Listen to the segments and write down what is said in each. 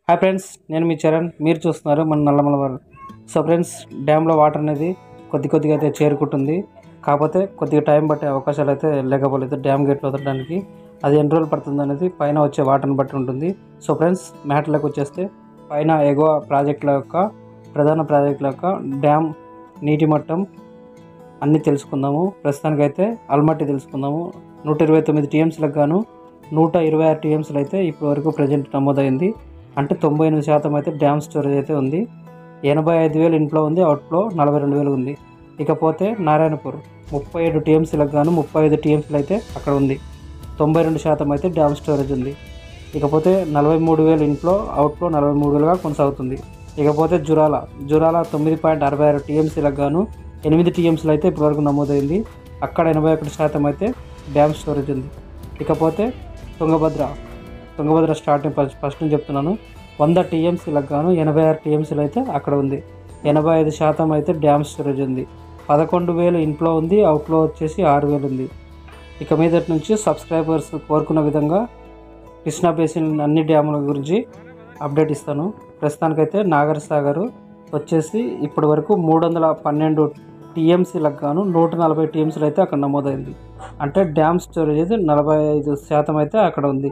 hi friends నేను మీ చరణ్ మీరు చూస్తున్నారు మన నల్లమల వారు సో ఫ్రెండ్స్ డ్యామ్లో వాటర్ అనేది కొద్ది కొద్దిగా అయితే చేరుకుంటుంది కాకపోతే కొద్దిగా టైం పట్టే అవకాశాలు అయితే లేకపోలేదు డ్యామ్ గేట్లు వదలడానికి అది ఎన్ని రోజులు పడుతుంది అనేది పైన వచ్చే వాటర్ని బట్టి ఉంటుంది సో ఫ్రెండ్స్ మ్యాటర్లకు వచ్చేస్తే పైన ఎగువ ప్రాజెక్టుల యొక్క ప్రధాన ప్రాజెక్టుల యొక్క డ్యామ్ నీటి మట్టం అన్నీ తెలుసుకుందాము ప్రస్తుతానికైతే అల్మట్టి తెలుసుకుందాము నూట ఇరవై తొమ్మిది టీఎంసీలకు గాను నూట ఇరవై ఆరు టీఎంసీలు అయితే ఇప్పటి వరకు ప్రజెంట్ నమోదైంది అంటే తొంభై ఎనిమిది శాతం అయితే డ్యామ్ స్టోరేజ్ అయితే ఉంది ఎనభై ఐదు వేలు ఇంట్లో ఉంది అవుట్లో నలభై రెండు వేలు ఉంది ఇకపోతే నారాయణపూర్ ముప్పై ఏడు టీఎంసీలకు గాను ముప్పై ఐదు టీఎంసీలు అయితే అక్కడ ఉంది తొంభై రెండు శాతం అయితే డ్యామ్ స్టోరేజ్ ఉంది ఇకపోతే నలభై మూడు వేలు ఇంట్లో అవుట్లో నలభై మూడు వేలుగా కొనసాగుతుంది ఇకపోతే జురాల జురాల తొమ్మిది పాయింట్ అరవై ఆరు టీఎంసీలకు గాను ఎనిమిది టీఎంసీలు అయితే ఇప్పటివరకు నమోదైంది అక్కడ ఎనభై ఒకటి శాతం అయితే డ్యామ్ స్టోరేజ్ ఉంది ఇకపోతే Tungabhadra Tungabhadra starting first first నుంచి చెప్తున్నాను వంద టీఎంసీలకు గాను ఎనభై ఆరు టీఎంసీలు అయితే అక్కడ ఉంది ఎనభై ఐదు శాతం అయితే డ్యామ్ స్టోరేజ్ ఉంది పదకొండు వేలు ఇంట్లో ఉంది అవుట్లో వచ్చేసి ఆరు వేలు ఉంది ఇక మీదటి నుంచి సబ్స్క్రైబర్స్ కోరుకున్న విధంగా కృష్ణా బేసిన్ అన్ని డ్యాముల గురించి అప్డేట్ ఇస్తాను ప్రస్తుతానికైతే నాగర్ సాగర్ వచ్చేసి ఇప్పటి వరకు మూడు వందల పన్నెండు టీఎంసీలకు గాను నూట నలభై టీఎంసీలు అయితే అక్కడ నమోదైంది అంటే డ్యామ్ స్టోరేజ్ అయితే నలభై ఐదు శాతం అయితే అక్కడ ఉంది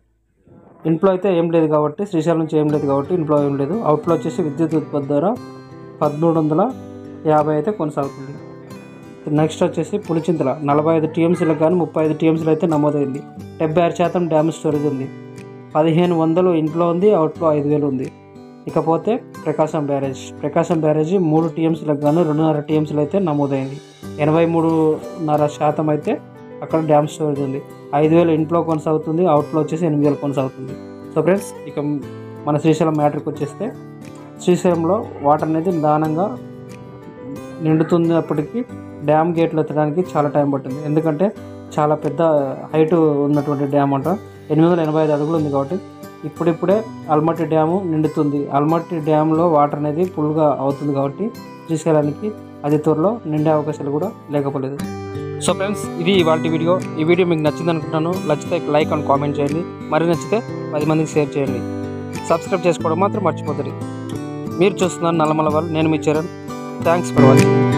ఇంట్లో అయితే ఏం లేదు కాబట్టి శ్రీశైలం నుంచి ఏం లేదు కాబట్టి ఇంట్లో ఏం లేదు అవుట్లో వచ్చేసి విద్యుత్ ఉత్పత్తి ద్వారా పదమూడు వందల యాభై అయితే కొనసాగుతుంది నెక్స్ట్ వచ్చేసి పులిచింతల నలభై ఐదు టీఎంసీలకు కానీ ముప్పై ఐదు టీఎంసీలు అయితే నమోదైంది డెబ్బై ఆరు శాతం డ్యామ్ స్టోరేజ్ ఉంది పదిహేను వందలు ఇంట్లో ఉంది అవుట్లో ఐదు వేలు ఉంది ఇకపోతే ప్రకాశం బ్యారేజ్ ప్రకాశం బ్యారేజీ మూడు టీఎంసీలకు గాను రెండున్నర టీఎంసీలు అయితే నమోదైంది ఎనభై మూడున్నర శాతం అయితే అక్కడ డ్యామ్ స్టోరేజ్ ఉంది ఐదు వేలు ఇంట్లో కొనసాగుతుంది అవుట్లో వచ్చేసి ఎనిమిది వేలు కొనసాగుతుంది సో ఫ్రెండ్స్ ఇక మన శ్రీశైలం మ్యాటర్కి వచ్చేస్తే శ్రీశైలంలో వాటర్ అనేది నిదానంగా నిండుతున్నప్పటికీ డ్యామ్ గేట్లు ఎత్తడానికి చాలా టైం పట్టింది ఎందుకంటే చాలా పెద్ద హైట్ ఉన్నటువంటి డ్యామ్ అంట ఎనిమిది వందల ఎనభై ఐదు అడుగులు ఉంది కాబట్టి ఇప్పుడిప్పుడే అల్మట్టి డ్యాము నిండుతుంది అల్మట్టి డ్యామ్లో వాటర్ అనేది ఫుల్గా అవుతుంది కాబట్టి శ్రీశైలానికి అతి త్వరలో నిండే అవకాశాలు కూడా లేకపోలేదు సో ఫ్రెండ్స్ ఇది ఇవాళ వీడియో ఈ వీడియో మీకు నచ్చింది అనుకుంటున్నాను నచ్చితే లైక్ అండ్ కామెంట్ చేయండి మరి నచ్చితే పది మందికి షేర్ చేయండి సబ్స్క్రైబ్ చేసుకోవడం మాత్రం మర్చిపోతుంది మీరు చూస్తున్నారు నల్లమల వాళ్ళు నేను మీ చరణ్ థ్యాంక్స్ ఫర్ వాచింగ్